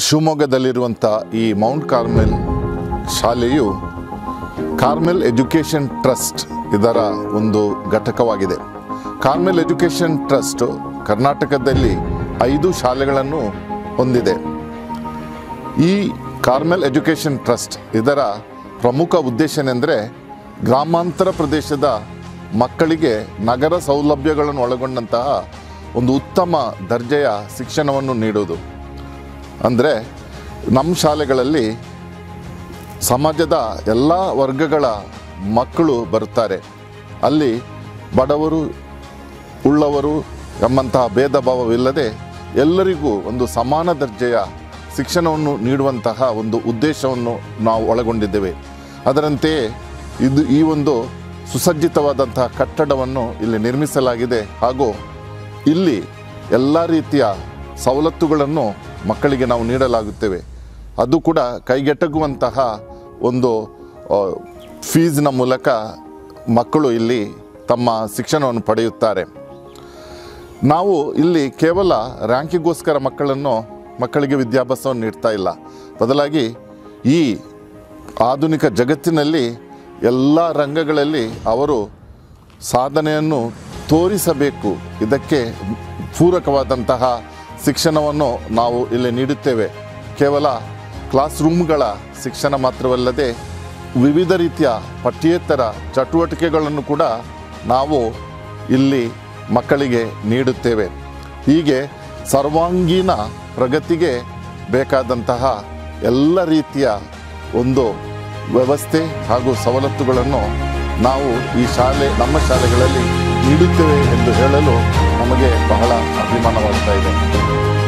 ಶಿವಮೊಗ್ಗದಲ್ಲಿರುವಂಥ ಈ Mount Carmel ಶಾಲೆಯು Carmel education trust ಇದರ ಒಂದು ಘಟಕವಾಗಿದೆ ಕಾರ್ಮೆಲ್ ಎಜುಕೇಷನ್ ಟ್ರಸ್ಟ್ ಕರ್ನಾಟಕದಲ್ಲಿ ಐದು ಶಾಲೆಗಳನ್ನು ಹೊಂದಿದೆ ಈ ಕಾರ್ಮೆಲ್ ಎಜುಕೇಷನ್ ಟ್ರಸ್ಟ್ ಇದರ ಪ್ರಮುಖ ಉದ್ದೇಶನೆಂದರೆ ಗ್ರಾಮಾಂತರ ಪ್ರದೇಶದ ಮಕ್ಕಳಿಗೆ ನಗರ ಸೌಲಭ್ಯಗಳನ್ನು ಒಳಗೊಂಡಂತಹ ಒಂದು ಉತ್ತಮ ದರ್ಜೆಯ ಶಿಕ್ಷಣವನ್ನು ನೀಡುವುದು ಅಂದರೆ ನಮ್ಮ ಶಾಲೆಗಳಲ್ಲಿ ಸಮಾಜದ ಎಲ್ಲ ವರ್ಗಗಳ ಮಕ್ಕಳು ಬರುತ್ತಾರೆ ಅಲ್ಲಿ ಬಡವರು ಉಳ್ಳವರು ಎಂಬಂತಹ ಭೇದ ಭಾವವಿಲ್ಲದೆ ಎಲ್ಲರಿಗೂ ಒಂದು ಸಮಾನ ದರ್ಜೆಯ ಶಿಕ್ಷಣವನ್ನು ನೀಡುವಂತಹ ಒಂದು ಉದ್ದೇಶವನ್ನು ನಾವು ಒಳಗೊಂಡಿದ್ದೇವೆ ಅದರಂತೆಯೇ ಇದು ಈ ಒಂದು ಸುಸಜ್ಜಿತವಾದಂತಹ ಕಟ್ಟಡವನ್ನು ಇಲ್ಲಿ ನಿರ್ಮಿಸಲಾಗಿದೆ ಹಾಗೂ ಇಲ್ಲಿ ಎಲ್ಲ ರೀತಿಯ ಸವಲತ್ತುಗಳನ್ನು ಮಕ್ಕಳಿಗೆ ನಾವು ನೀಡಲಾಗುತ್ತೇವೆ ಅದು ಕೂಡ ಕೈಗೆಟಕುವಂತಹ ಒಂದು ಆ, ಫೀಸ್ನ ಮೂಲಕ ಮಕ್ಕಳು ಇಲ್ಲಿ ತಮ್ಮ ಶಿಕ್ಷಣವನ್ನು ಪಡೆಯುತ್ತಾರೆ ನಾವು ಇಲ್ಲಿ ಕೇವಲ ರ್ಯಾಂಕಿಗೋಸ್ಕರ ಮಕ್ಕಳನ್ನು ಮಕ್ಕಳಿಗೆ ವಿದ್ಯಾಭ್ಯಾಸವನ್ನು ನೀಡ್ತಾ ಇಲ್ಲ ಬದಲಾಗಿ ಈ ಆಧುನಿಕ ಜಗತ್ತಿನಲ್ಲಿ ಎಲ್ಲ ರಂಗಗಳಲ್ಲಿ ಅವರು ಸಾಧನೆಯನ್ನು ತೋರಿಸಬೇಕು ಇದಕ್ಕೆ ಪೂರಕವಾದಂತಹ ಶಿಕ್ಷಣವನ್ನು ನಾವು ಇಲ್ಲಿ ನೀಡುತ್ತೇವೆ ಕೇವಲ ಕ್ಲಾಸ್ ರೂಮ್ಗಳ ಶಿಕ್ಷಣ ಮಾತ್ರವಲ್ಲದೆ ವಿವಿಧ ರೀತಿಯ ಪಠ್ಯೇತರ ಚಟುವಟಿಕೆಗಳನ್ನು ಕೂಡ ನಾವು ಇಲ್ಲಿ ಮಕ್ಕಳಿಗೆ ನೀಡುತ್ತೇವೆ ಹೀಗೆ ಸರ್ವಾಂಗೀಣ ಪ್ರಗತಿಗೆ ಬೇಕಾದಂತಹ ಎಲ್ಲ ರೀತಿಯ ಒಂದು ವ್ಯವಸ್ಥೆ ಹಾಗೂ ಸವಲತ್ತುಗಳನ್ನು ನಾವು ಈ ಶಾಲೆ ನಮ್ಮ ಶಾಲೆಗಳಲ್ಲಿ ನೀಡುತ್ತೇವೆ ಎಂದು ಹೇಳಲು ನಮಗೆ ಬಹಳ ಅಭಿಮಾನವಾಗ್ತಾ ಇದೆ